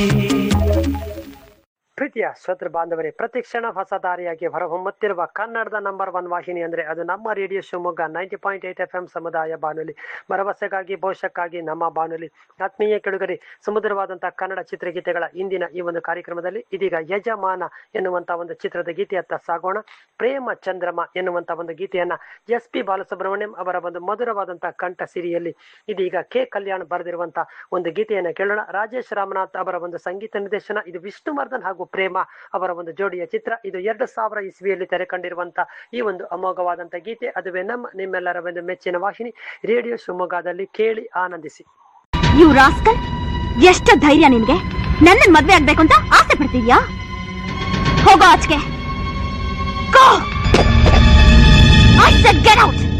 ಪ್ರೀತಿಯ ಶ್ರೋತೃ ಬಾಂಧವರೇ ಪ್ರತಿಕ್ಷಣ ಹೊಸ ದಾರಿಯಾಗಿ ಹೊರಹೊಮ್ಮುತ್ತಿರುವ ಕನ್ನಡದ ನಂಬರ್ ಒನ್ ವಾಹಿನಿ ಅಂದರೆ ಅದು ನಮ್ಮ radio Shivamogga ninety point eight F M ಸಮುದಾಯ ಬಾನುಲಿ ಭರವಸೆಗಾಗಿ ಭವಿಷ್ಯಕ್ಕಾಗಿ ನಮ್ಮ ಬಾನುಲಿ ಆತ್ಮೀಯ ಕೆಳುಗರೆ ಸುಮಧುರವಾದಂತಹ ಕನ್ನಡ ಚಿತ್ರಗೀತೆಗಳ ಇಂದಿನ ಈ ಒಂದು ಕಾರ್ಯಕ್ರಮದಲ್ಲಿ ಇದೀಗ ಯಜಮಾನ ಎನ್ನುವಂತ ಒಂದು ಚಿತ್ರದ ಗೀತೆಯತ್ತ ಸಾಗೋಣ ಪ್ರೇಮ ಚಂದ್ರಮ ಎನ್ನುವಂತ ಒಂದು ಗೀತೆಯನ್ನ ಎಸ್ ಪಿ ಬಾಲಸುಬ್ರಹ್ಮಣ್ಯಂ ಅವರ ಒಂದು ಮಧುರವಾದಂತಹ ಕಂಠ ಸಿರಿಯಲ್ಲಿ ಇದೀಗ ಕೆ ಕಲ್ಯಾಣ್ ಬರೆದಿರುವಂತಹ ಒಂದು ಗೀತೆಯನ್ನ ಕೇಳೋಣ ರಾಜೇಶ್ ರಾಮನಾಥ್ ಅವರ ಒಂದು ಸಂಗೀತ ನಿರ್ದೇಶನ ಇದು ವಿಷ್ಣುವರ್ಧನ್ ಹಾಗೂ ಪ್ರೇಮ ಅವರ ಒಂದು ಜೋಡಿಯ ಚಿತ್ರ ಇದು ಎರಡು ಸಾವಿರ ಇಸ್ವಿಯಲ್ಲಿ ತೆರೆ ಕಂಡಿರುವಂತ ಈ ಒಂದು ಅಮೋಘವಾದಂತ ಗೀತೆ ಅದುವೇ ನಮ್ಮ ನಿಮ್ಮೆಲ್ಲರ ಒಂದು ಮೆಚ್ಚಿನ ವಾಹಿನಿ ರೇಡಿಯೋ ಶಿವಮೊಗ್ಗದಲ್ಲಿ ಕೇಳಿ ಆನಂದಿಸಿ ಯು ರಾಸ್ಕಲ್ ಎಷ್ಟು ಧೈರ್ಯ ನಿನ್ಗೆ ನನ್ನ ಮದ್ವೆ ಆಗ್ಬೇಕು ಅಂತ ಆಸೆ ಪಡ್ತಿದ್ಯಾ ಹೋಗೋ ಆಚೆಗೆ go I said get out